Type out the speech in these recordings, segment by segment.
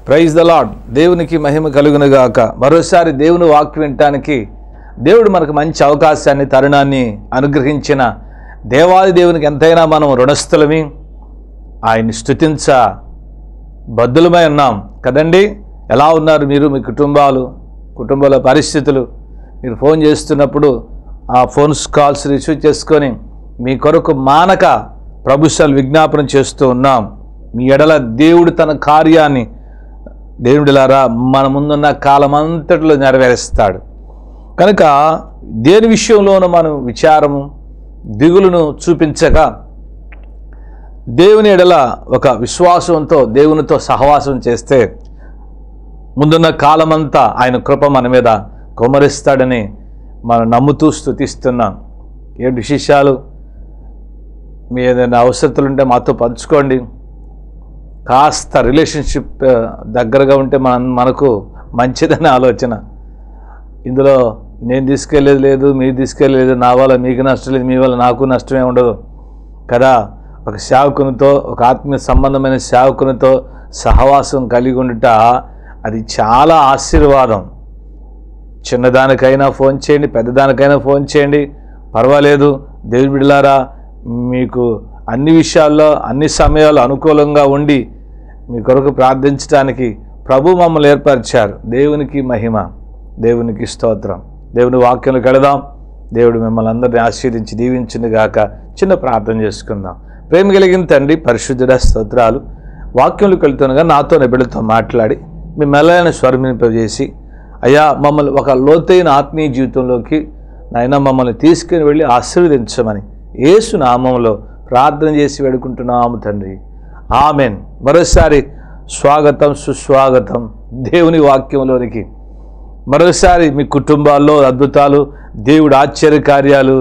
Praise the lord దేవునికి మహిమ కలుగును గాక మరోసారి దేవుని వాక్యం వినటానికి దేవుడు మనకు మంచి అవకాశాన్ని తరుణాన్ని అనుగ్రహించిన దేవాది దేవునికి ఎంతైనా మనం రుణస్థులమి ఆయన్ని స్థుతించ బద్దులమై ఉన్నాం కదండి ఎలా ఉన్నారు మీరు మీ కుటుంబాలు కుటుంబాల పరిస్థితులు మీరు ఫోన్ చేస్తున్నప్పుడు ఆ ఫోన్స్ కాల్స్ రిసీవ్ చేసుకొని మీ కొరకు మానక ప్రభుత్వాలు విజ్ఞాపనం చేస్తూ ఉన్నాం మీ ఎడల దేవుడు తన కార్యాన్ని దేవుడిలారా మన ముందున్న కాలమంతటిలో నెరవేరుస్తాడు కనుక దేని విషయంలోనూ మనం విచారము దిగులును చూపించక దేవుని ఎడల ఒక విశ్వాసంతో దేవునితో సహవాసం చేస్తే ముందున్న కాలమంతా ఆయన కృప మన మీద కుమరిస్తాడని మనం నమ్ముతూ స్థుతిస్తున్నాం ఏ విశేషాలు మీ ఏదైనా అవసరతలు ఉంటే మాతో పంచుకోండి కాస్త రిలేషన్షిప్ ఆ, దగ్గరగా ఉంటే మన మనకు మంచిదని ఆలోచన ఇందులో నేను తీసుకెళ్ళేది లేదు మీరు తీసుకెళ్ళలేదు నా వల్ల మీకు నష్టం లేదు మీ వల్ల నాకు నష్టమే ఉండదు కదా ఒక సేవకునితో ఒక ఆత్మీయ సంబంధమైన సేవకునితో సహవాసం కలిగి ఉండుట అది చాలా ఆశీర్వాదం చిన్నదానికైనా ఫోన్ చేయండి పెద్దదానికైనా ఫోన్ చేయండి పర్వాలేదు దేవుడి బిడ్డలారా మీకు అన్ని విషయాల్లో అన్ని సమయాల్లో అనుకూలంగా ఉండి మీ కొరకు ప్రార్థించడానికి ప్రభు మమ్మల్ని ఏర్పరిచారు దేవునికి మహిమ దేవునికి స్తోత్రం దేవుని వాక్యంలోకి వెళదాం దేవుడు మిమ్మల్ని అందరినీ ఆశీర్దించి దీవించింది గాక చిన్న ప్రార్థన చేసుకుందాం ప్రేమ కలిగిన తండ్రి పరిశుద్ధుడ స్తోత్రాలు వాక్యంలోకి వెళ్తుండగా నాతో నిబిడతో మాట్లాడి మీ మెల్లైన స్వరమింపజేసి అయ్యా మమ్మల్ని ఒక లోతైన ఆత్మీయ జీవితంలోకి నాయన మమ్మల్ని తీసుకుని వెళ్ళి ఆశీర్వదించమని యేసు నామంలో ప్రార్థన చేసి వేడుకుంటున్నాము తండ్రి ఆమెన్ మరోసారి స్వాగతం సుస్వాగతం దేవుని వాక్యంలోనికి మరోసారి మీ కుటుంబాల్లో అద్భుతాలు దేవుడు ఆశ్చర్య కార్యాలు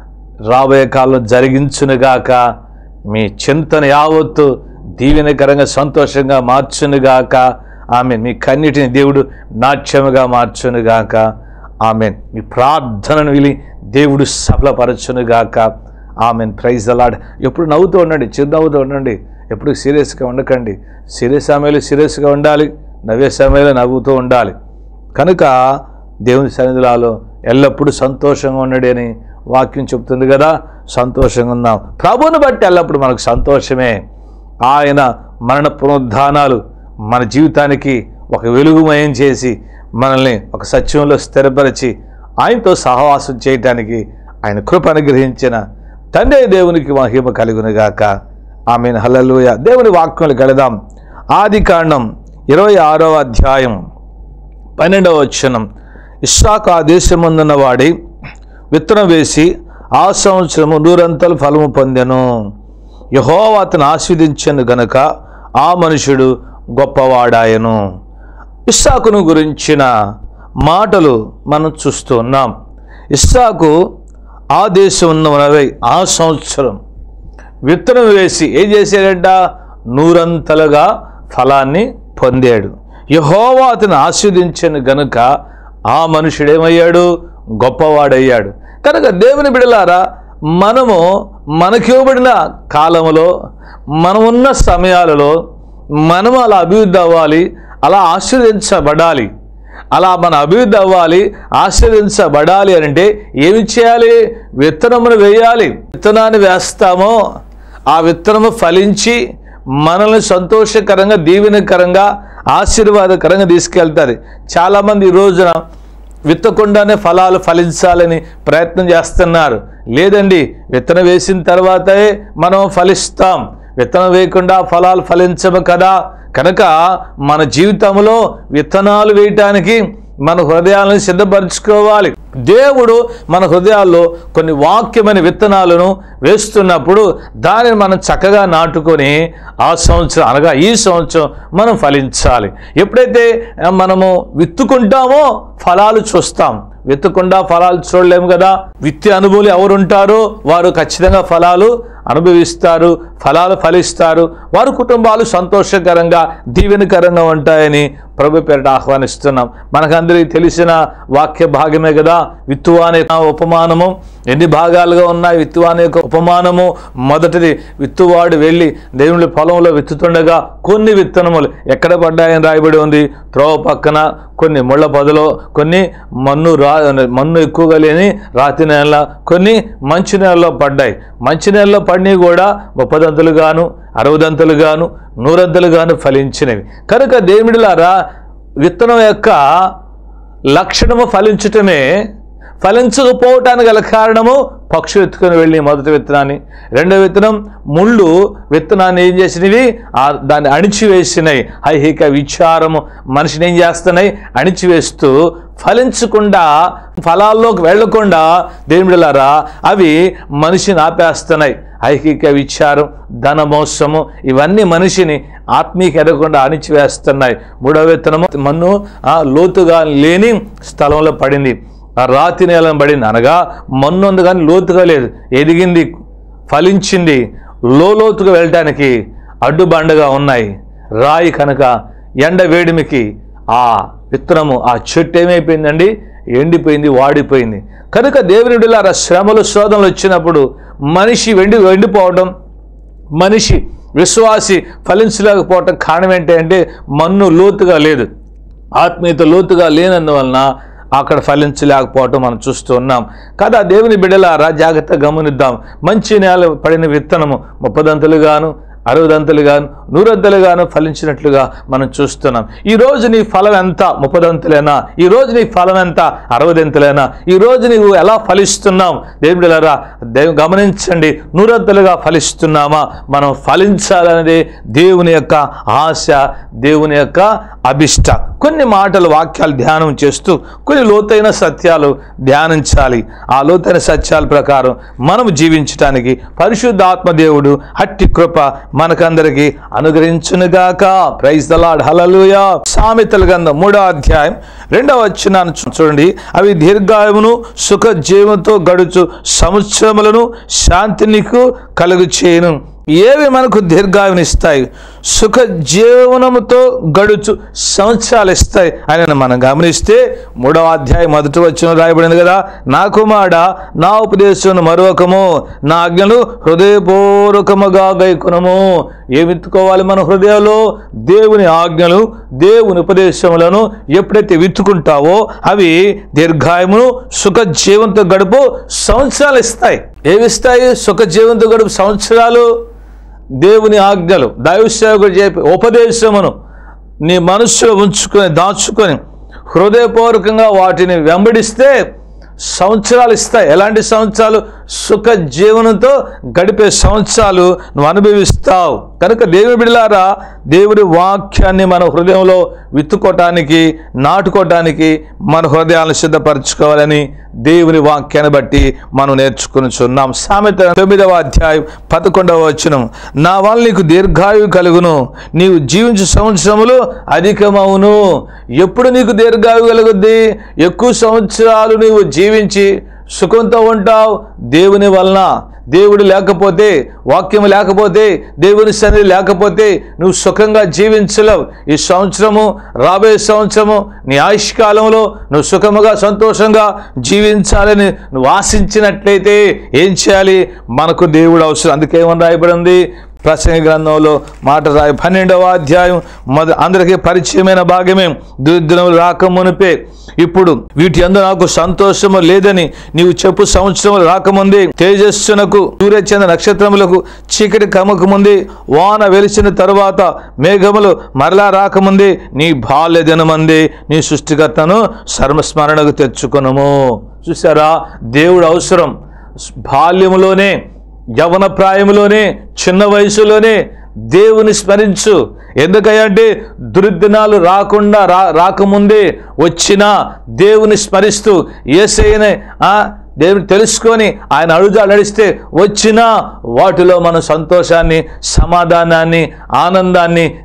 రాబోయే కాలంలో జరిగించునుగాక మీ చింతన యావత్తు దీవెనకరంగా సంతోషంగా మార్చునుగాక ఆమె మీ కన్నిటిని దేవుడు నాట్యముగా మార్చునుగాక ఆమె మీ ప్రార్థనను విలి దేవుడు సఫలపరచునుగాక ఆమెన్ ప్రైజ్ అలాడ్ ఎప్పుడు నవ్వుతూ ఉండండి చిరునవ్వుతూ ఉండండి ఎప్పుడు సీరియస్గా ఉండకండి సీరియస్ సమయంలో సీరియస్గా ఉండాలి నవ్వే సమయంలో నవ్వుతూ ఉండాలి కనుక దేవుని సన్నిధిలో ఎల్లప్పుడూ సంతోషంగా ఉండడి అని వాక్యం చెప్తుంది కదా సంతోషంగా ఉందాం ప్రభువుని బట్టి ఎల్లప్పుడు మనకు సంతోషమే ఆయన మరణ పునరుద్ధానాలు మన జీవితానికి ఒక వెలుగుమయం చేసి మనల్ని ఒక సత్యంలో స్థిరపరిచి ఆయనతో సహవాసం చేయటానికి ఆయన కృప అనుగ్రహించిన తండ్రి దేవునికి మహిమ కలుగునుగాక ఆమెను హల్లెలూయ దేవుని వాక్యములు కలదాం ఆది కాండం ఇరవై ఆరవ అధ్యాయం పన్నెండవ వచనం ఇస్సాకు ఆ దేశమందున్న వాడి విత్తనం వేసి ఆ సంవత్సరము నూరంతలు ఫలము పొందెను యహోవా అతను ఆస్వాదించను గనుక ఆ మనుషుడు గొప్పవాడాయను ఇస్సాకును గురించిన మాటలు మనం చూస్తూ ఉన్నాం ఇస్సాకు ఆ దేశం ఉన్నవై ఆ సంవత్సరం విత్తనం వేసి ఏం చేశాడంట నూరంతలుగా ఫలాన్ని పొందాడు యహోవా అతను ఆస్వాదించను గనుక ఆ మనుషుడేమయ్యాడు గొప్పవాడయ్యాడు కనుక దేవుని బిడలారా మనము మనకివ్వబడిన కాలంలో మనమున్న సమయాలలో మనము అలా అభివృద్ధి అవ్వాలి అలా ఆశీర్వదించబడాలి అలా మన అభివృద్ధి అవ్వాలి ఆశీర్వదించబడాలి అని అంటే ఏమి చేయాలి విత్తనమును వేయాలి విత్తనాన్ని వేస్తామో ఆ విత్తనము ఫలించి మనల్ని సంతోషకరంగా దీవెనకరంగా ఆశీర్వాదకరంగా తీసుకెళ్తుంది చాలామంది ఈ రోజున విత్తకుండానే ఫలాలు ఫలించాలని ప్రయత్నం చేస్తున్నారు లేదండి విత్తనం వేసిన తర్వాతే మనం ఫలిస్తాం విత్తనం వేయకుండా ఫలాలు ఫలించము కదా కనుక మన జీవితంలో విత్తనాలు వేయటానికి మన హృదయాలను సిద్ధపరచుకోవాలి దేవుడు మన హృదయాల్లో కొన్ని వాక్యమైన విత్తనాలను వేస్తున్నప్పుడు దానిని మనం చక్కగా నాటుకొని ఆ సంవత్సరం అనగా ఈ సంవత్సరం మనం ఫలించాలి ఎప్పుడైతే ఆ, మనము విత్తుకుంటామో ఫలాలు చూస్తాం విత్తకుండా ఫలాలు చూడలేము కదా విత్తి అనుభూలు ఎవరు ఉంటారో వారు ఖచ్చితంగా ఫలాలు అనుభవిస్తారు ఫలాలు ఫలిస్తారు వారి కుటుంబాలు సంతోషకరంగా దీవెనకరంగా ఉంటాయని ప్రభు పేరిట ఆహ్వానిస్తున్నాం మనకందరికీ తెలిసిన వాక్య భాగమే కదా విత్తువ అనే ఉపమానము ఎన్ని భాగాలుగా ఉన్నాయి విత్తువ అనే యొక్క ఉపమానము మొదటిది విత్తువాడు వెళ్ళి దేవుని పొలంలో విత్తుతుండగా కొన్ని విత్తనములు ఎక్కడ పడ్డాయని రాయబడి ఉంది త్రోవ పక్కన కొన్ని ముళ్ళ పొదలో కొన్ని మన్ను రా మన్ను ఎక్కువగా లేని రాతి నేల కొన్ని మంచి నేలలో పడ్డాయి మంచి నేలలో పడినవి కూడా ముప్పదంతులు గాను అరవదంతులు గాను నూరంతులు గాను ఫలించినవి కనుక దేవుడిలారా విత్తనం యొక్క లక్షణము ఫలించటమే ఫలించకపోవటానికి గల కారణము పక్షులు ఎత్తుకొని వెళ్ళి మొదటి విత్తనాన్ని రెండో విత్తనం ముళ్ళు విత్తనాన్ని ఏం చేసినవి ఆ దాన్ని అణిచివేసినాయి ఐహిక విచారము మనిషిని ఏం చేస్తున్నాయి అణిచివేస్తూ ఫలించకుండా ఫలాల్లోకి వెళ్లకుండా దేవుడిలారా అవి మనిషిని ఆపేస్తున్నాయి ఐహిక విచారం ధనమోసము ఇవన్నీ మనిషిని ఆత్మీయ ఎదగకుండా అణిచివేస్తున్నాయి మూడవ విత్తనము మన్ను ఆ లోతుగా లేని స్థలంలో పడింది ఆ రాతి నేలను పడింది అనగా మన్ను ఉంది కానీ లోతుగా లేదు ఎదిగింది ఫలించింది లోతుగా వెళ్ళటానికి అడ్డుబండగా ఉన్నాయి రాయి కనుక ఎండ వేడిమికి ఆ విత్తనము ఆ చెట్టు ఏమైపోయిందండి ఎండిపోయింది వాడిపోయింది కనుక దేవునిడిలా శ్రమలు శోధనలు వచ్చినప్పుడు మనిషి వెండి ఎండిపోవడం మనిషి విశ్వాసి ఫలించలేకపోవటం కారణం ఏంటి అంటే మన్ను లోతుగా లేదు ఆత్మీయత లోతుగా లేనందువలన అక్కడ ఫలించలేకపోవటం మనం చూస్తూ ఉన్నాం కదా దేవుని బిడ్డలారా జాగ్రత్తగా గమనిద్దాం మంచి నేల పడిన విత్తనము ముప్పదంతులు గాను అరవదంతులు గాను నూరంతులు గాను ఫలించినట్లుగా మనం చూస్తున్నాం ఈ రోజు నీ ఫలం ఎంత ముప్పదంతులేనా ఈ రోజు నీ ఫలం ఎంత అరవదంతులేనా ఈ రోజు నీవు ఎలా ఫలిస్తున్నాం దేవుడిలారా దేవు గమనించండి నూరంతులుగా ఫలిస్తున్నామా మనం ఫలించాలనేది దేవుని యొక్క ఆశ దేవుని యొక్క అభిష్ట కొన్ని మాటలు వాక్యాలు ధ్యానం చేస్తూ కొన్ని లోతైన సత్యాలు ధ్యానించాలి ఆ లోతైన సత్యాల ప్రకారం మనం జీవించటానికి పరిశుద్ధాత్మ దేవుడు అట్టి కృప మనకందరికి అనుగ్రహించునుగాక ప్రైజ్ దలాడ్ హలలుయా సామెతల గంధం మూడో అధ్యాయం రెండవ వచ్చినాను చూడండి అవి దీర్ఘాయువును సుఖ జీవంతో గడుచు సంవత్సరములను శాంతి నీకు కలుగు చేయను ఏవి మనకు దీర్ఘాయునిస్తాయి సుఖ జీవనముతో గడుచు సంవత్సరాలు ఇస్తాయి అని మనం గమనిస్తే మూడవ అధ్యాయం మొదటి వచ్చిన రాయబడింది కదా నా కుమార నా ఉపదేశం మరొకము నా ఆజ్ఞలు హృదయపూర్వకముగా గైకునము ఏమిత్తుకోవాలి మన హృదయంలో దేవుని ఆజ్ఞలు దేవుని ఉపదేశములను ఎప్పుడైతే విత్తుకుంటావో అవి దీర్ఘాయమును సుఖ జీవంతో గడుపు సంవత్సరాలు ఇస్తాయి ఏమిస్తాయి సుఖ జీవంతో గడుపు సంవత్సరాలు దేవుని ఆజ్ఞలు దైవసేవకుడు చెప్పి ఉపదేశమును నీ మనస్సులో ఉంచుకొని దాచుకొని హృదయపూర్వకంగా వాటిని వెంబడిస్తే సంవత్సరాలు ఇస్తాయి ఎలాంటి సంవత్సరాలు సుఖ జీవనంతో గడిపే సంవత్సరాలు నువ్వు అనుభవిస్తావు కనుక దేవుని బిడలారా దేవుడి వాక్యాన్ని మన హృదయంలో విత్తుకోవటానికి నాటుకోవటానికి మన హృదయాలను సిద్ధపరచుకోవాలని దేవుని వాక్యాన్ని బట్టి మనం నేర్చుకునిచున్నాం సామెత తొమ్మిదవ అధ్యాయం పదకొండవ వచనం నా వల్ల నీకు దీర్ఘాయువు కలుగును నీవు జీవించు సంవత్సరములు అధికమవును ఎప్పుడు నీకు దీర్ఘాయువు కలుగుద్ది ఎక్కువ సంవత్సరాలు నీవు జీవించి సుఖంతో ఉంటావు దేవుని వలన దేవుడు లేకపోతే వాక్యం లేకపోతే దేవుని సన్నిధి లేకపోతే నువ్వు సుఖంగా జీవించలేవు ఈ సంవత్సరము రాబోయే సంవత్సరము నీ ఆయుష్కాలంలో నువ్వు సుఖముగా సంతోషంగా జీవించాలని నువ్వు ఆశించినట్లయితే ఏం చేయాలి మనకు దేవుడు అవసరం అందుకే ఏమని రాయబడింది ప్రసంగ గ్రంథంలో మాట రాయి పన్నెండవ అధ్యాయం మొద అందరికీ పరిచయమైన భాగమే దుర్దినములు రాకమునిపే ఇప్పుడు వీటి అందు నాకు సంతోషము లేదని నీవు చెప్పు సంవత్సరం రాకముందే తేజస్సునకు సూర్యచంద్ర నక్షత్రములకు చీకటి కమ్మకముందే వాన వెలిసిన తరువాత మేఘములు మరలా రాకముందే నీ బాల్య దినమందే నీ సృష్టికర్తను సర్మస్మరణకు తెచ్చుకునము చూసారా దేవుడు అవసరం బాల్యములోనే యవన ప్రాయములోనే చిన్న వయసులోనే దేవుని స్మరించు ఎందుకంటే దుర్దినాలు రాకుండా రా రాకముందే వచ్చినా దేవుని స్మరిస్తూ ఏసైన ఆ దేవుని తెలుసుకొని ఆయన అడుగుజాలు నడిస్తే వచ్చినా వాటిలో మన సంతోషాన్ని సమాధానాన్ని ఆనందాన్ని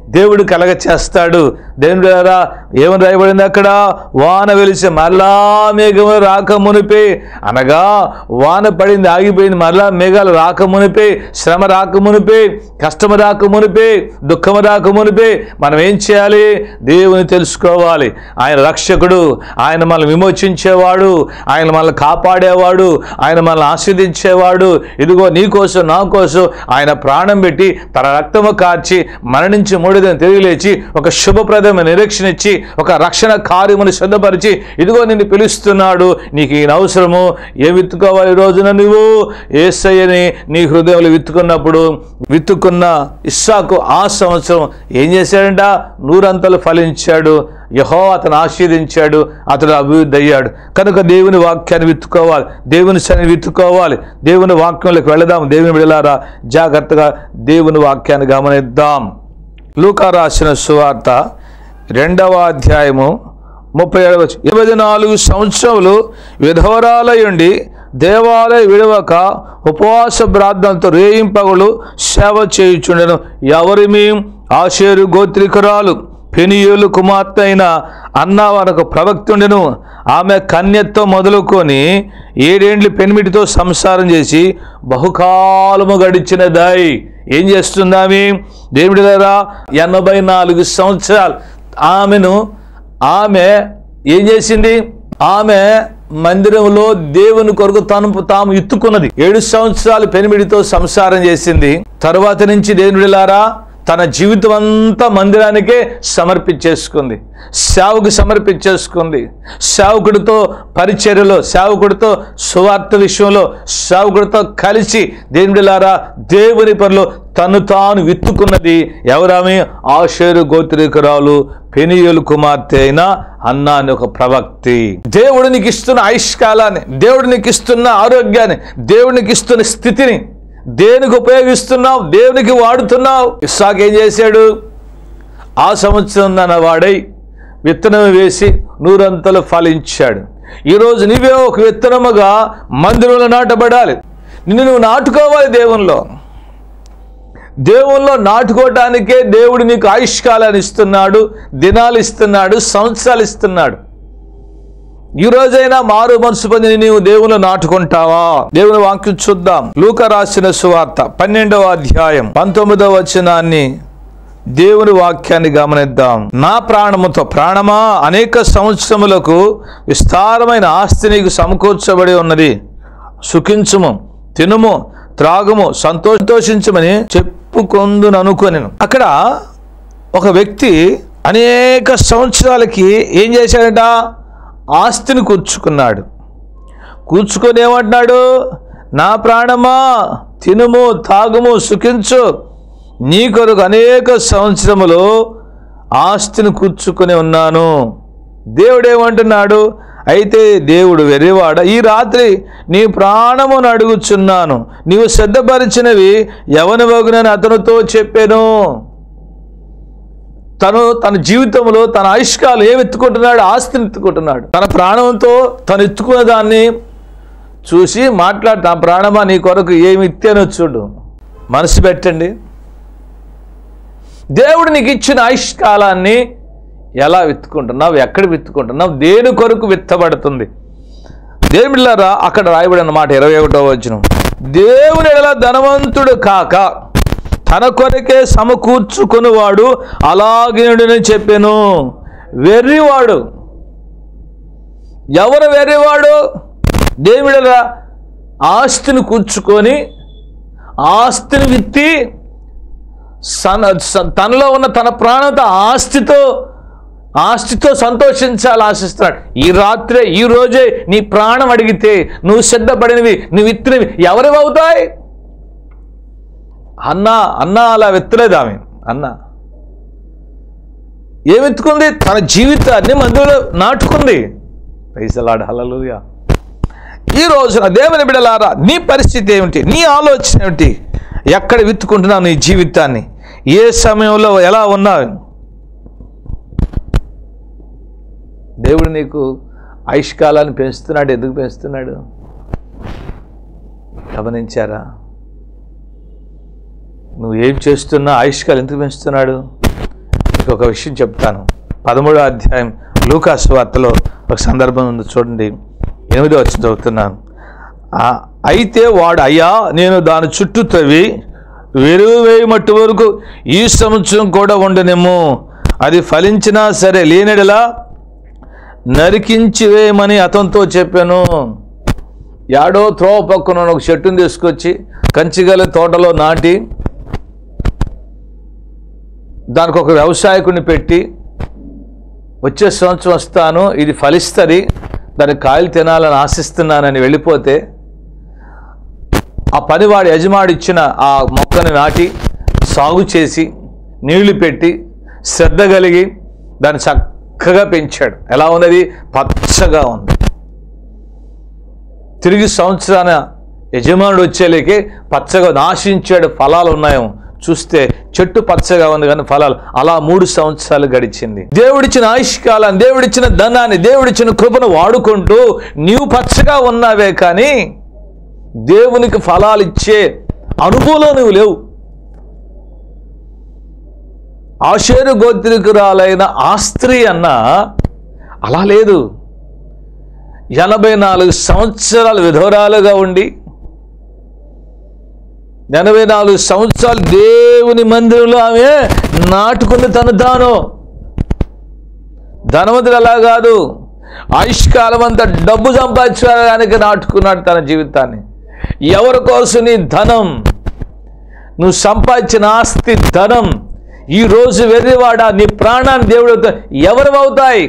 దేవుడు కలగ చేస్తాడు దేవుడు ద్వారా ఏమని రాయబడింది అక్కడ వాన వెలిసి మరలా మేఘము రాక మునిపే అనగా వాన పడింది ఆగిపోయింది మరలా మేఘాలు రాక మునిపే శ్రమ రాక మునిపే కష్టము రాక మునిపే దుఃఖము రాక మునిపే మనం ఏం చేయాలి దేవుని తెలుసుకోవాలి ఆయన రక్షకుడు ఆయన మనల్ని విమోచించేవాడు ఆయన మనల్ని కాపాడేవాడు ఆయన మనల్ని ఆస్వాదించేవాడు ఇదిగో నీ కోసం నా కోసం ఆయన ప్రాణం పెట్టి తన రక్తము కార్చి మరణించి మూడుదని తిరిగి లేచి ఒక శుభప్రదమైన నిరీక్షణ ఇచ్చి ఒక రక్షణ కార్యమును సిద్ధపరిచి ఇదిగో నిన్ను పిలుస్తున్నాడు నీకు ఈయన అవసరము ఏ విత్తుకోవాలి ఈ రోజున నువ్వు ఏసయ్యని నీ హృదయంలో విత్తుకున్నప్పుడు విత్తుకున్న ఇస్సాకు ఆ సంవత్సరం ఏం చేశాడంట నూరంతలు ఫలించాడు యహో అతను ఆశీర్దించాడు అతడు అభివృద్ధి అయ్యాడు కనుక దేవుని వాక్యాన్ని విత్తుకోవాలి దేవుని సన్ని విత్తుకోవాలి దేవుని వాక్యంలోకి వెళదాం దేవుని విడలారా జాగ్రత్తగా దేవుని వాక్యాన్ని గమనిద్దాం లూకా రాసిన సువార్త రెండవ అధ్యాయము ముప్పై ఏడవ ఇరవై నాలుగు సంవత్సరములు విధవరాలయుండి దేవాలయ విడవక ఉపవాస ప్రార్థనతో రేయింపగలు సేవ చేయుచుండెను ఎవరిమి ఆశేరు గోత్రికురాలు పెనియోలు కుమార్తె అయిన అన్న వరకు ప్రవక్తుండెను ఆమె కన్యతో మొదలుకొని ఏడేండ్లు పెనిమిటితో సంసారం చేసి బహుకాలము గడిచినదాయి ఏం చేస్తుందామె దేవుడి దగ్గర ఎనభై నాలుగు సంవత్సరాలు ఆమెను ఆమె ఏం చేసింది ఆమె మందిరంలో దేవుని కొరకు తను తాము ఇత్తుకున్నది ఏడు సంవత్సరాలు పెనిమిడితో సంసారం చేసింది తరువాత నుంచి దేవుడిలారా తన జీవితం అంతా మందిరానికే సమర్పించేసుకుంది సేవకు సమర్పించేసుకుంది సేవకుడితో పరిచర్యలో సేవకుడితో సువార్త విషయంలో సేవకుడితో కలిసి దేవుడిలారా దేవుని పనిలో తను తాను విత్తుకున్నది ఎవరామె ఆషేరు గోత్రికురాలు పెనియులు కుమార్తె అయిన అన్నా అని ఒక ప్రవక్తి దేవుడు నీకు ఇస్తున్న ఆయుష్కాలాన్ని దేవుడు నీకు ఇస్తున్న ఆరోగ్యాన్ని దేవుడు నీకు ఇస్తున్న స్థితిని దేనికి ఉపయోగిస్తున్నావు దేవునికి వాడుతున్నావు ఇస్సాక్ ఏం చేశాడు ఆ సంవత్సరం తన వాడై విత్తనం వేసి నూరంతలు ఫలించాడు ఈరోజు నీవే ఒక విత్తనముగా మందిరంలో నాటబడాలి నిన్ను నువ్వు నాటుకోవాలి దేవునిలో దేవుల్లో నాటుకోవటానికే దేవుడు నీకు ఆయుష్కాలాన్ని ఇస్తున్నాడు దినాలు ఇస్తున్నాడు సంవత్సరాలు ఇస్తున్నాడు ఈ రోజైనా మారు మనసు పొంది నీవు దేవుని నాటుకుంటావా దేవుని వాక్యం చూద్దాం లూక రాసిన సువార్త పన్నెండవ అధ్యాయం పంతొమ్మిదవ వచనాన్ని దేవుని వాక్యాన్ని గమనిద్దాం నా ప్రాణముతో ప్రాణమా అనేక సంవత్సరములకు విస్తారమైన ఆస్తి నీకు సమకూర్చబడి ఉన్నది సుఖించుము తినుము త్రాగుము సంతోషించమని చెప్పుకొందుననుకొనెను అక్కడ ఒక వ్యక్తి అనేక సంవత్సరాలకి ఏం చేశాడట ఆస్తిని కూర్చుకున్నాడు కూర్చుకొని ఏమంటున్నాడు నా ప్రాణమా తినుము తాగుము సుఖించు నీ కొరకు అనేక సంవత్సరములు ఆస్తిని కూర్చుకొని ఉన్నాను దేవుడు ఏమంటున్నాడు అయితే దేవుడు వెర్రివాడ ఈ రాత్రి నీ ప్రాణమును అడుగుచున్నాను నీవు సిద్ధపరిచినవి ఎవని వగునని అతనితో చెప్పాను తను తన జీవితంలో తన ఆయుష్కాలు ఏమి ఎత్తుకుంటున్నాడు ఆస్తిని ఎత్తుకుంటున్నాడు తన ప్రాణంతో తను ఎత్తుకున్న దాన్ని చూసి మాట్లాడు నా ప్రాణమా నీ కొరకు ఏమి ఇచ్చానో చూడు మనసు పెట్టండి దేవుడు నీకు ఇచ్చిన ఆయుష్కాలాన్ని ఎలా విత్తుకుంటున్నావు ఎక్కడ విత్తుకుంటున్నావు దేని కొరకు విత్తబడుతుంది దేవుళ్ళారా అక్కడ రాయబడిన మాట ఇరవై ఒకటో వచ్చిన దేవుని ఎడల ధనవంతుడు కాక తన కొరకే సమకూర్చుకునివాడు అలాగేనని చెప్పాను వెర్రివాడు ఎవరు వెర్రివాడు దేవుడెల ఆస్తిని కూర్చుకొని ఆస్తిని విత్తి సన స- తనలో ఉన్న తన ప్రాణత ఆస్తితో ఆస్తితో సంతోషించాలి ఆశిస్తున్నాడు ఈ రాత్రే ఈ రోజే నీ ప్రాణం అడిగితే నువ్వు సిద్ధపడినవి నువ్వు విత్తినవి ఎవరివి అవుతాయి అన్న అన్న అలా విత్తలేదు ఆమె అన్న ఏం ఎత్తుకుంది తన జీవితాన్ని మందులో నాటుకుంది పైసలాడు హలలుగా ఈ రోజున దేవుని బిడలారా నీ పరిస్థితి ఏమిటి నీ ఆలోచన ఏమిటి ఎక్కడ విత్తుకుంటున్నావు నీ జీవితాన్ని ఏ సమయంలో ఎలా ఉన్నావు దేవుడు నీకు ఆయుష్కాలాన్ని పెంచుతున్నాడు ఎందుకు పెంచుతున్నాడు గమనించారా నువ్వు ఏం చేస్తున్నా ఆయుష్కాలు ఎందుకు పెంచుతున్నాడు మీకు ఒక విషయం చెప్తాను పదమూడో అధ్యాయం లూకాసు వార్తలో ఒక సందర్భం ఉంది చూడండి ఎనిమిదో వచ్చి చదువుతున్నాను ఆ, అయితే వాడు అయ్యా నేను దాని చుట్టూ తవ్వి వెరువు వేయి మట్టు వరకు ఈ సంవత్సరం కూడా ఉండనేమో అది ఫలించినా సరే లేనెడలా నరికించి వేయమని అతనితో చెప్పాను యాడో త్రోవ పక్కన ఉన్న ఒక చెట్టుని తీసుకొచ్చి కంచిగల తోటలో నాటి దానికి ఒక వ్యవసాయకుడిని పెట్టి వచ్చే సంవత్సరం వస్తాను ఇది ఫలిస్తుంది దాని కాయలు తినాలని ఆశిస్తున్నానని వెళ్ళిపోతే ఆ పనివాడి యజమాడు ఇచ్చిన ఆ మొక్కని నాటి సాగు చేసి నీళ్లు పెట్టి శ్రద్ధ కలిగి దాన్ని చక్కగా పెంచాడు ఎలా ఉన్నది పచ్చగా ఉంది తిరిగి సంవత్సరాన యజమానుడు వచ్చేలేకే పచ్చగా నాశించాడు ఫలాలు ఉన్నాయేమో చూస్తే చెట్టు పచ్చగా ఉంది కానీ ఫలాలు అలా మూడు సంవత్సరాలు గడిచింది దేవుడిచ్చిన ఆయుష్కాలాన్ని దేవుడిచ్చిన ధనాన్ని దేవుడిచ్చిన కృపను వాడుకుంటూ నీవు పచ్చగా ఉన్నావే కానీ దేవునికి ఫలాలు ఇచ్చే అనుభవంలో నువ్వు లేవు ఆశేరు గోత్రికురాలైన ఆ స్త్రీ అన్న అలా లేదు ఎనభై నాలుగు సంవత్సరాలు విధవరాలుగా ఉండి ఎనభై నాలుగు సంవత్సరాలు దేవుని మందిరంలో ఆమె నాటుకుని తను తాను ధనవంతుడు అలా కాదు ఆయుష్కాలం అంతా డబ్బు సంపాదించడానికి నాటుకున్నాడు తన జీవితాన్ని ఎవరి కోసం నీ ధనం నువ్వు సంపాదించిన ఆస్తి ధనం ఈ రోజు వెర్రివాడ నీ ప్రాణాన్ని దేవుడు ఎవరు అవుతాయి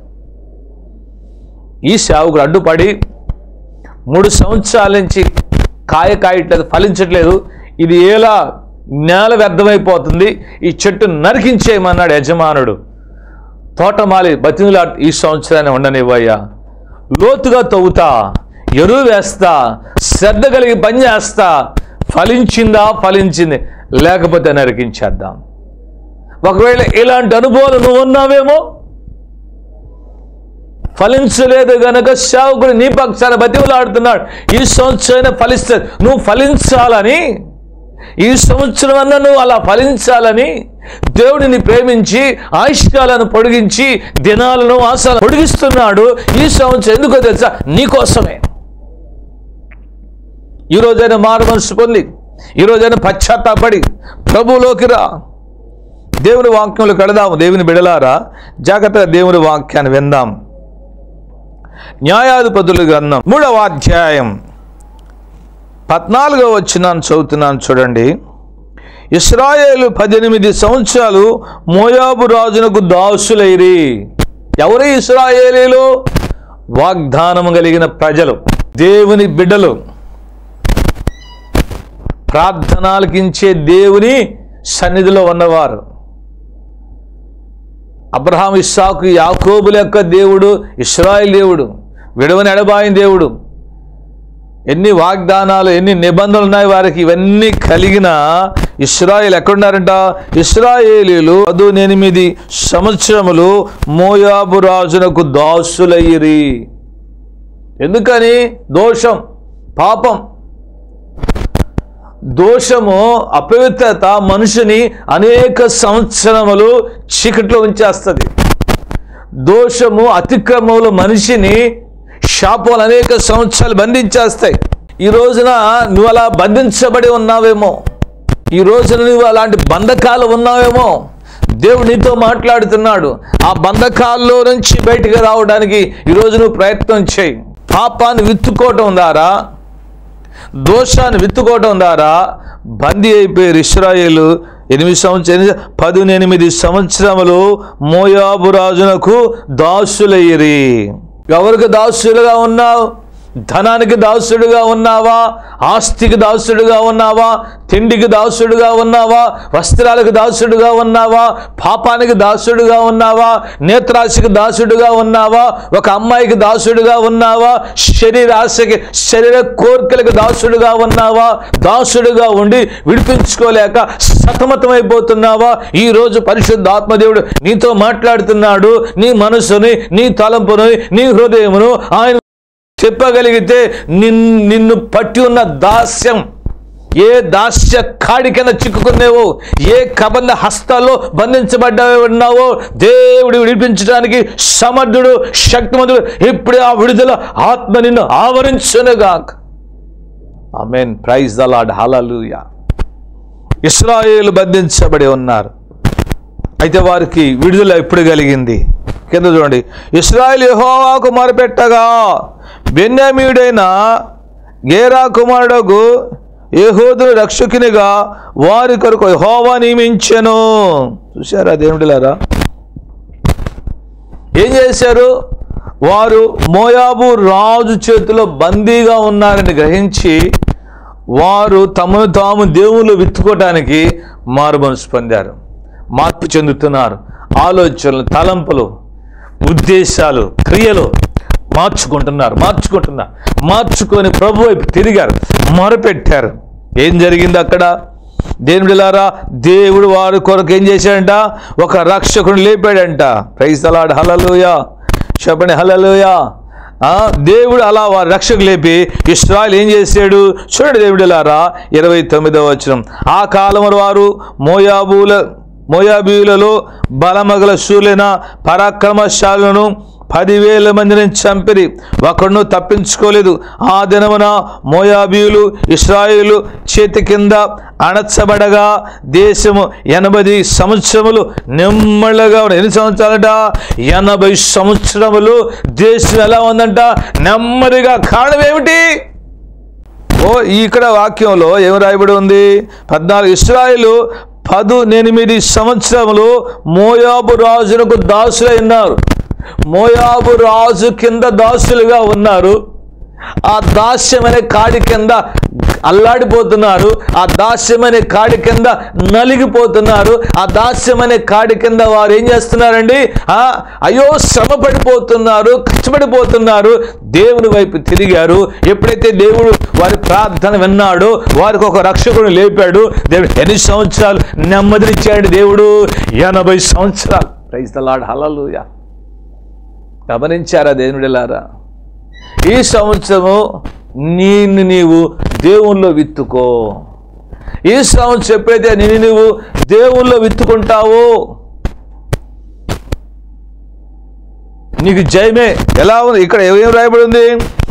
ఈ సేవకుడు అడ్డుపడి మూడు సంవత్సరాల నుంచి కాయ కాయట్లేదు ఫలించట్లేదు ఇది ఎలా నేల వ్యర్థమైపోతుంది ఈ చెట్టు నరికించేయమన్నాడు యజమానుడు తోటమాలి బతినులా ఈ సంవత్సరాన్ని ఉండనివ్వయ్యా లోతుగా తవ్వుతా ఎరువు వేస్తా శ్రద్ధ కలిగి పని చేస్తా ఫలించిందా ఫలించింది లేకపోతే నరికించేద్దాం ఒకవేళ ఇలాంటి అనుభవాలు నువ్వు ఉన్నావేమో ఫలించలేదు గనక సేవకుడు నీ పక్షాన బతిమలాడుతున్నాడు ఈ సంవత్సరం ఫలిస్తే నువ్వు ఫలించాలని ఈ సంవత్సరం అన్న నువ్వు అలా ఫలించాలని దేవుడిని ప్రేమించి ఆయుష్కాలను పొడిగించి దినాలను ఆశలను పొడిగిస్తున్నాడు ఈ సంవత్సరం ఎందుకో తెలుసా నీకోసమే ఈ రోజైనా మారు మనసు పొంది ఈ రోజైనా పశ్చాత్తాపడి ప్రభువులోకి రా దేవుని వాక్యంలో కడదాము దేవుని బిడలారా జాగ్రత్తగా దేవుని వాక్యాన్ని విందాం న్యాయాధిపతుల గ్రంథం మూడవ అధ్యాయం పద్నాలుగో వచ్చినాను చదువుతున్నాను చూడండి ఇస్రాయేలు పద్దెనిమిది సంవత్సరాలు మోయాబు రాజునకు దాసులైరి ఎవరు ఇస్రాయేలీలు వాగ్దానం కలిగిన ప్రజలు దేవుని బిడ్డలు ప్రార్థనాలకించే దేవుని సన్నిధిలో ఉన్నవారు అబ్రహాం ఇస్సాకు యాకోబుల యొక్క దేవుడు ఇస్రాయిల్ దేవుడు విడవని ఎడబాయిన దేవుడు ఎన్ని వాగ్దానాలు ఎన్ని నిబంధనలు ఉన్నాయి వారికి ఇవన్నీ కలిగిన ఇస్రాయేల్ ఎక్కడున్నారంట ఇస్రాయేలీలు పదునెనిమిది సంవత్సరములు మోయాబు రాజునకు దాసులయ్యిరి ఎందుకని దోషం పాపం దోషము అపవిత్రత మనిషిని అనేక సంవత్సరములు చీకట్లో ఉంచేస్తుంది దోషము అతిక్రమములు మనిషిని శాపాలు అనేక సంవత్సరాలు బంధించేస్తాయి ఈ రోజున నువ్వు అలా బంధించబడి ఉన్నావేమో ఈ రోజున నువ్వు అలాంటి బంధకాలు ఉన్నావేమో దేవుడు నీతో మాట్లాడుతున్నాడు ఆ బంధకాల్లో నుంచి బయటికి రావడానికి ఈరోజు నువ్వు ప్రయత్నం చేయి పాపాన్ని విత్తుకోవటం ద్వారా దోషాన్ని విత్తుకోవటం ద్వారా బందీ అయిపోయారు ఇస్రాయేలు ఎనిమిది సంవత్సరం పదునెనిమిది సంవత్సరములు మోయాబు రాజునకు దాసులయ్యిరి ఎవరికి దాసులుగా ఉన్నావు ధనానికి దాసుడుగా ఉన్నావా ఆస్తికి దాసుడుగా ఉన్నావా తిండికి దాసుడుగా ఉన్నావా వస్త్రాలకు దాసుడుగా ఉన్నావా పాపానికి దాసుడుగా ఉన్నావా నేత్రాశికి దాసుడుగా ఉన్నావా ఒక అమ్మాయికి దాసుడుగా ఉన్నావా శరీరాశకి శరీర కోరికలకు దాసుడుగా ఉన్నావా దాసుడుగా ఉండి విడిపించుకోలేక సతమతమైపోతున్నావా ఈ రోజు పరిశుద్ధ ఆత్మదేవుడు నీతో మాట్లాడుతున్నాడు నీ మనసుని నీ తలంపుని నీ హృదయమును ఆయన చెప్పగలిగితే నిన్ నిన్ను పట్టి ఉన్న దాస్యం ఏ దాస్య కాడి కింద చిక్కుకున్నావో ఏ కబంధ హస్తాల్లో బంధించబడ్డావో ఉన్నావో దేవుడు విడిపించడానికి సమర్థుడు శక్తిమంతుడు ఇప్పుడే ఆ విడుదల ఆత్మ నిన్ను ఆవరించునుగాక amen praise the lord hallelujah ఇస్రాయేలు బంధించబడి ఉన్నారు అయితే వారికి విడుదల ఎప్పుడు కలిగింది కింద చూడండి ఇస్రాయేల్ యెహోవాకు మొరపెట్టగా బెన్యామీయుడైన గేరా కుమారుడకు యెహూదును రక్షకునిగా వారి కొరకు యెహోవా నియమించెను చూశారా దేవుడిలారా ఏం చేశారు వారు మోయాబు రాజు చేతిలో బందీగా ఉన్నారని గ్రహించి వారు తమను తాము దేవుళ్ళు విత్తుకోవటానికి మారు మనసు పొందారు మార్పు చెందుతున్నారు ఆలోచనలు తలంపులు ఉద్దేశాలు క్రియలు మార్చుకుంటున్నారు మార్చుకుంటున్నారు మార్చుకొని ప్రభు వైపు తిరిగారు మొరపెట్టారు ఏం జరిగింది అక్కడ దేవుడిలారా దేవుడు వారి కొరకు ఏం చేశాడంట ఒక రక్షకుడు లేపాడంట ప్రైజ్ అలాడ్ హలలుయా చెప్పండి హలలుయా ఆ, దేవుడు అలా వారి రక్షకు లేపి ఇస్రాయల్ ఏం చేశాడు చూడండి దేవుడిలారా ఇరవై తొమ్మిదవ వచనం ఆ కాలం వారు మోయాబుల మోయాబీయులలో బలమగల శూలైన పరాక్రమశాలను పదివేల మందిని చంపిరి ఒకడును తప్పించుకోలేదు ఆ దినమున మోయాబీయులు ఇస్రాయేలు చేతి కింద అణచబడగా దేశము ఎనభై సంవత్సరములు నెమ్మళ్ళగా ఉన్నాయి. ఎన్ని సంవత్సరాలట ఎనభై సంవత్సరములు దేశం ఎలా ఉందంట నెమ్మదిగా కారణం ఏమిటి ఓ ఇక్కడ వాక్యంలో ఏం రాయబడి ఉంది పద్నాలుగు ఇస్రాయిలు పదు ఎనిమిది సంవత్సరములు మోయాబు రాజునకు దాసులైనారు మోయాబు రాజు కింద దాసులుగా ఉన్నారు ఆ దాస్యమనే కాడి కింద అల్లాడిపోతున్నారు ఆ దాస్యమనే కాడి కింద నలిగిపోతున్నారు ఆ దాస్యమనే కాడి కింద వారు ఏం చేస్తున్నారండి ఆ అయ్యో శ్రమ పడిపోతున్నారు కష్టపడిపోతున్నారు దేవుని వైపు తిరిగారు ఎప్పుడైతే దేవుడు వారి ప్రార్థన విన్నాడో వారికి ఒక రక్షకుడు లేపాడు దేవుడు ఎన్ని సంవత్సరాలు నెమ్మదినిచ్చాడు దేవుడు ఎనభై సంవత్సరాలు ప్రైజ్ ద లాడ్ హల్లెలూయా గమనించారా దేవుడిలారా ఈ సంవత్సరము నిన్ను నీవు దేవుల్లో విత్తుకో ఈ సంవత్సరం ఎప్పుడైతే నిన్ను నీవు దేవుల్లో విత్తుకుంటావో నీకు జయమే ఎలా ఉంది ఇక్కడ ఏం రాయబడి ఉంది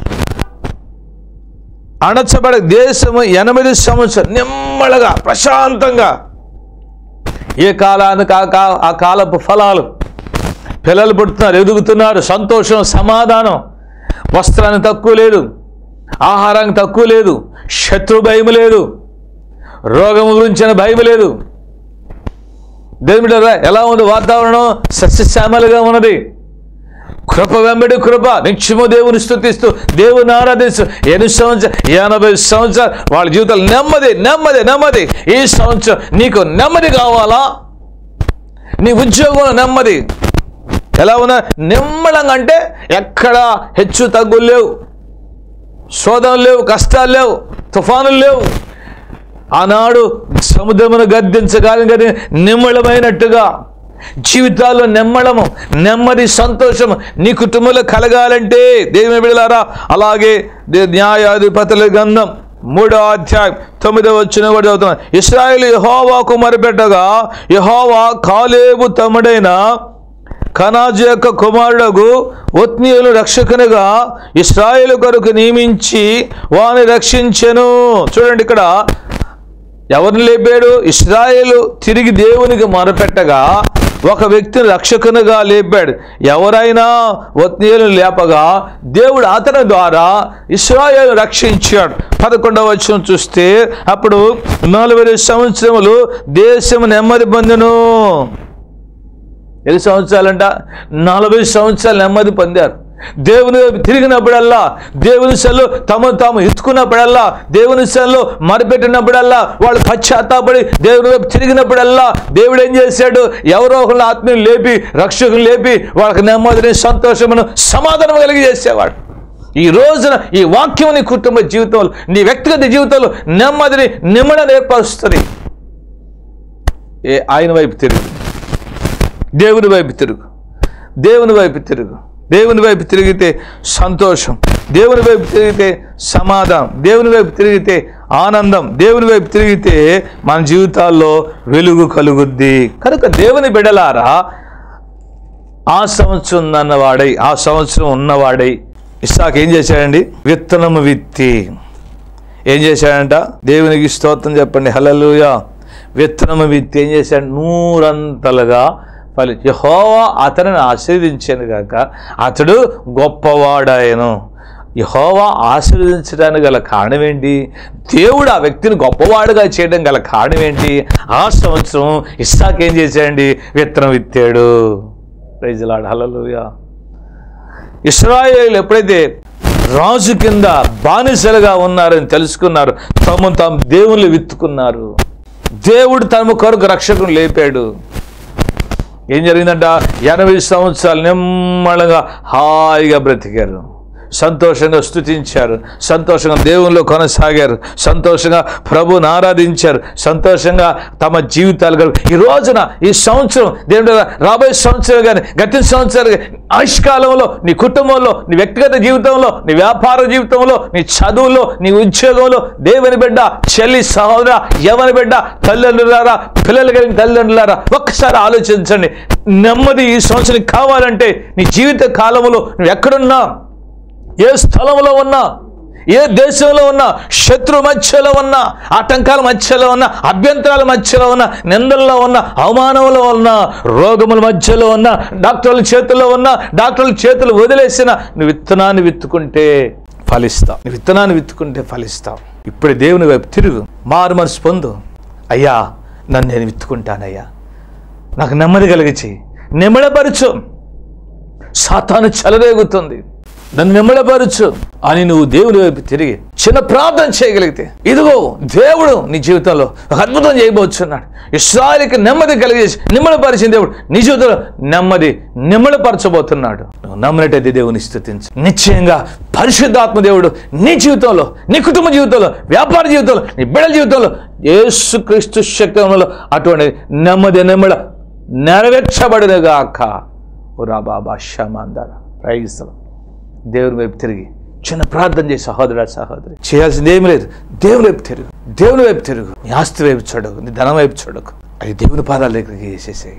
అణచబడ దేశము ఎనిమిది సంవత్సరం నిమ్మళగా ప్రశాంతంగా ఏ కాలానికి ఆ కా- ఆ కాలపు ఫలాలు పిల్లలు పుడుతున్నారు ఎదుగుతున్నారు సంతోషం సమాధానం వస్త్రానికి తక్కువ లేదు ఆహారానికి తక్కువ లేదు శత్రు భయం లేదు రోగం గురించిన భయం లేదు దేవుడు ఎలా ఉంది వాతావరణం సస్యశ్యామలుగా ఉన్నది కృప వెంబడి కృప నిత్యము దేవుని స్థుతిస్తూ దేవుని ఆరాధిస్తూ ఎన్ని సంవత్సరం ఎనభై సంవత్సరాలు వాళ్ళ జీవితాలు నెమ్మది నెమ్మది నెమ్మది ఈ సంవత్సరం నీకు నెమ్మది కావాలా నీ ఉద్యోగంలో నెమ్మది ఎలా ఉన్నా నిమ్మలంగా అంటే ఎక్కడ హెచ్చు తగ్గులు లేవు శోధనలు లేవు కష్టాలు లేవు తుఫానులు లేవు ఆనాడు సముద్రమును గద్దించగాలి కానీ నిమ్మళమైనట్టుగా జీవితాల్లో నెమ్మళము నెమ్మది సంతోషము నీ కుటుంబంలో కలగాలంటే దేవుని బిడలారా అలాగే దే- న్యాయాధిపతుల గంధం మూడో అధ్యాయం తొమ్మిదవ వచ్చిన కూడా చదువుతున్నాను ఇస్రాయేల్ యహోవాకు మరిపెట్టగా యహోవా కాలేబు తమ్ముడైన కనాజు యొక్క కుమారుడగు ఒత్నీయులు రక్షకునిగా ఇస్రాయేలు కొరకు నియమించి వాని రక్షించెను చూడండి ఇక్కడ ఎవరిని లేపాడు ఇస్రాయేలు తిరిగి దేవునికి మొరపెట్టగా ఒక వ్యక్తిని రక్షకునిగా లేపాడు ఎవరైనా ఒత్నీయులు లేపగా దేవుడు అతని ద్వారా ఇస్రాయేలు రక్షించాడు పదకొండవ వచనం చూస్తే అప్పుడు నలభై సంవత్సరములు దేశం నెమ్మది పొందెను ఎన్ని సంవత్సరాలంట నలభై సంవత్సరాలు నెమ్మది పొందారు దేవుని వైపు తిరిగినప్పుడల్లా దేవుని సెల్లు తమ తాము ఎత్తుకున్నప్పుడల్లా దేవుని సెల్లు మరిపెట్టినప్పుడల్లా వాళ్ళు పశ్చాత్తాపడి దేవుని వైపు తిరిగినప్పుడల్లా దేవుడు ఏం చేశాడు ఎవరో ఒకళ్ళు ఆత్మీయులు లేపి రక్షకులు లేపి వాళ్ళకి నెమ్మదిని సంతోషమును సమాధానం కలిగి చేసేవాడు ఈ రోజున ఈ వాక్యం నీ కుటుంబ జీవితంలో నీ వ్యక్తిగత జీవితంలో నెమ్మదిని నిమ్మడని ఏర్పరుస్తుంది ఏ ఆయన వైపు తిరుగు దేవుని వైపు తిరుగు దేవుని వైపు తిరుగు దేవుని వైపు తిరిగితే సంతోషం దేవుని వైపు తిరిగితే సమాధానం దేవుని వైపు తిరిగితే ఆనందం దేవుని వైపు తిరిగితే మన జీవితాల్లో వెలుగు కలుగుద్ది కనుక దేవుని బిడలారా ఆ సంవత్సరం ఉన్నవాడై ఆ సంవత్సరం ఉన్నవాడై ఇస్సాక్ ఏం చేశాడండి విత్తనము విత్తి ఏం చేశాడంట దేవునికి స్తోత్రం చెప్పండి హల్లెలూయా విత్తనము విత్తి ఏం చేశాడు నూరంతలుగా ఫలి యహోవా అతనిని ఆశీర్వదించాను గాక అతడు గొప్పవాడాయను యహోవా ఆశీర్వదించడానికి గల కారణం ఏంటి దేవుడు ఆ వ్యక్తిని గొప్పవాడుగా చేయడం గల కారణం ఏంటి ఆ సంవత్సరం ఇస్సాక్ ఏం చేశాడండి విత్తనం విత్తాడు ప్రైజ్లాడు హల్లెలూయా ఇస్రాయేల్ ఎప్పుడైతే రాజు కింద బానిసలుగా ఉన్నారని తెలుసుకున్నారు తమ తాము దేవుళ్ళు విత్తుకున్నారు దేవుడు తమ కొరకు రక్షకుని లేపాడు ఏం జరిగిందంట ఎనభై సంవత్సరాలు నిమ్మళంగా హాయిగా బ్రతికారు సంతోషంగా స్తుతించారు సంతోషంగా దేవుల్లో కొనసాగారు సంతోషంగా ప్రభుని ఆరాధించారు సంతోషంగా తమ జీవితాలు గడిపి ఈ రోజున ఈ సంవత్సరం దేవుడు రాబోయే సంవత్సరం కానీ గత సంవత్సరాలు కానీ ఆయుష్కాలంలో నీ కుటుంబంలో నీ వ్యక్తిగత జీవితంలో నీ వ్యాపార జీవితంలో నీ చదువులో నీ ఉద్యోగంలో దేవుని బిడ్డ చెల్లి సహోదర ఎవరి బిడ్డ తల్లిదండ్రులారా పిల్లలు కలిగిన తల్లిదండ్రులారా ఒక్కసారి ఆలోచించండి నెమ్మది ఈ సంవత్సరం కావాలంటే నీ జీవిత కాలంలో నువ్వు ఎక్కడున్నా ఏ స్థలంలో ఉన్నా ఏ దేశంలో ఉన్నా శత్రు మధ్యలో ఉన్నా ఆటంకాల మధ్యలో ఉన్నా అభ్యంతరాల మధ్యలో ఉన్నా నిందల్లో ఉన్న అవమానంలో ఉన్న రోగముల మధ్యలో ఉన్న డాక్టర్ల చేతుల్లో ఉన్న డాక్టర్ల చేతులు వదిలేసిన నువ్వు విత్తనాన్ని విత్తుకుంటే ఫలిస్తావు నువ్వు విత్తనాన్ని విత్తుకుంటే ఫలిస్తావు ఇప్పుడే దేవుని వైపు తిరుగు మారు మనసు పొందు అయ్యా నన్ను నేను విత్తుకుంటానయ్యా నాకు నెమ్మది కలిగించి నిమ్మడపరచు సాతాను చెలరేగుతుంది నన్ను నిమ్మడపరచు అని నువ్వు దేవుని వైపు తిరిగి చిన్న ప్రార్థన చేయగలిగితే ఇదిగో దేవుడు నీ జీవితంలో ఒక అద్భుతం చేయబోతున్నాడు ఇస్రాయలకి నెమ్మది కలిగేసి నిమ్మడపరిచిన దేవుడు నీ జీవితంలో నెమ్మది నిమ్మడపరచబోతున్నాడు నువ్వు నమ్మినట్టయితే దేవుని స్థుతించు నిశ్చయంగా పరిశుద్ధాత్మ దేవుడు నీ జీవితంలో నీ కుటుంబ జీవితంలో వ్యాపార జీవితంలో నీ బిడ్డల జీవితంలో యేసుక్రీస్తు శక్తంలో అటువంటి నెమ్మది నెమ్మడ నెరవేర్చబడినగాక ఓ బాబా షమాందర ప్రైజ్లో దేవుని వైపు తిరిగి చిన్న ప్రార్థన చేసి సహోదరుడు సహోదరి చేయాల్సింది ఏమి లేదు దేవుని వైపు తిరుగు దేవుని వైపు తిరుగు నీ ఆస్తి వైపు చూడకు నీ ధనం వైపు చూడకు అది దేవుని పాదాల దగ్గరికి వేసేసేయి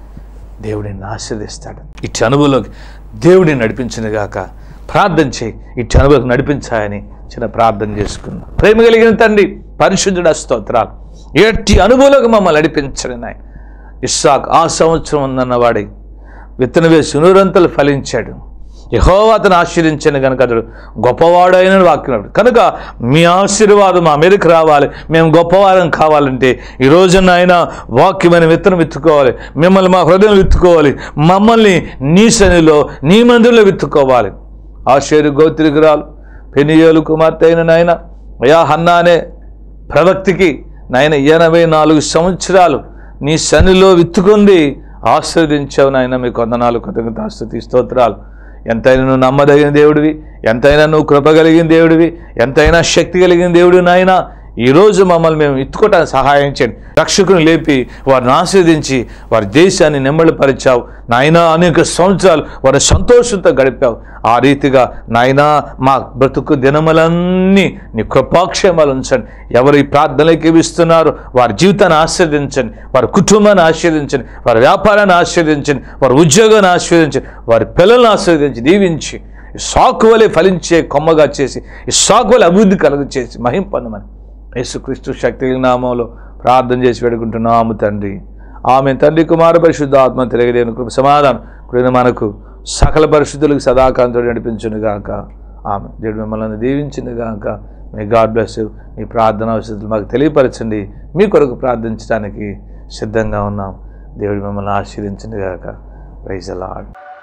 దేవుడిని ఆశీర్దిస్తాడు ఇట్టి అనుభవంలోకి దేవుడిని నడిపించిన గాక ప్రార్థన చేయి ఇట్టి అనుభవం నడిపించాయని చిన్న ప్రార్థన చేసుకుందాం ప్రేమ కలిగిన తండ్రి పరిశుద్ధుడ స్తోత్రాలు ఎట్టి అనుభవంలోకి మమ్మల్ని నడిపించండి నాయన ఇస్సాక్ ఆ సంవత్సరం ఉందన్నవాడి విత్తన వేసి నూరంతలు ఫలించాడు యహోవా అతను ఆశీర్వించాను కనుక అతడు గొప్పవాడైన వాక్యం కనుక మీ ఆశీర్వాదం మా మీదకి రావాలి మేము గొప్పవారం కావాలంటే ఈ రోజున ఆయన వాక్యమైన విత్తనం విత్తుకోవాలి మిమ్మల్ని మా హృదయం విత్తుకోవాలి మమ్మల్ని నీ శనిలో నీ మందిరంలో విత్తుకోవాలి ఆశేరు గోత్రికురాలు పెనియోలు కుమార్తె అయిన నాయన అయా హన్నా అనే ప్రవక్తికి నాయన ఎనభై నాలుగు సంవత్సరాలు నీ శనిలో విత్తుకుంది ఆశీర్వదించావు నాయన మీ కొందనాలు కృతజ్ఞతాస్తుతి స్తోత్రాలు ఎంతైనా నువ్వు నమ్మదగిన దేవుడివి ఎంతైనా నువ్వు కృప కలిగిన దేవుడివి ఎంతైనా శక్తి కలిగిన దేవుడు నాయన ఈరోజు మమ్మల్ని మేము ఎత్తుకోవటానికి సహాయం చేయండి రక్షకుని లేపి వారిని ఆశీర్వదించి వారి దేశాన్ని నెమ్మడిపరిచావు నాయనా అనేక సంవత్సరాలు వారి సంతోషంతో గడిపావు ఆ రీతిగా నాయనా మా బ్రతుకు దినములన్నీ నీ కృపాక్షేమాలు ఉంచండి ఎవరు ఈ ప్రార్థనలకు ఇస్తున్నారు వారి జీవితాన్ని ఆశీర్వదించండి వారి కుటుంబాన్ని ఆశీర్వదించండి వారి వ్యాపారాన్ని ఆశీర్వదించండి వారి ఉద్యోగాన్ని ఆశీర్వదించండి వారి పిల్లల్ని ఆశీర్వదించి దీవించి ఈ సాకు వలె ఫలించే కొమ్మగా చేసి ఈ సాకు వలె అభివృద్ధి కలుగు చేసి మహిం పొందమని యేసుక్రీస్తు శక్తి నామంలో ప్రార్థన చేసి పెడుకుంటున్నాము తండ్రి ఆమె తండ్రి కుమార పరిశుద్ధ ఆత్మ తిరగలేని కృప సమాధానం ఇప్పుడు మనకు సకల పరిశుద్ధులకు సదాకాంతో నడిపించును గాక ఆమె దేవుడు మిమ్మల్ని దీవించింది గాక మీ గాడ్ బ్లెస్ మీ ప్రార్థన అవసరాలు మాకు తెలియపరచండి మీ కొరకు ప్రార్థించడానికి సిద్ధంగా ఉన్నాం దేవుడు మిమ్మల్ని ఆశీర్వించింది గాక ప్రైజ్ లాడ్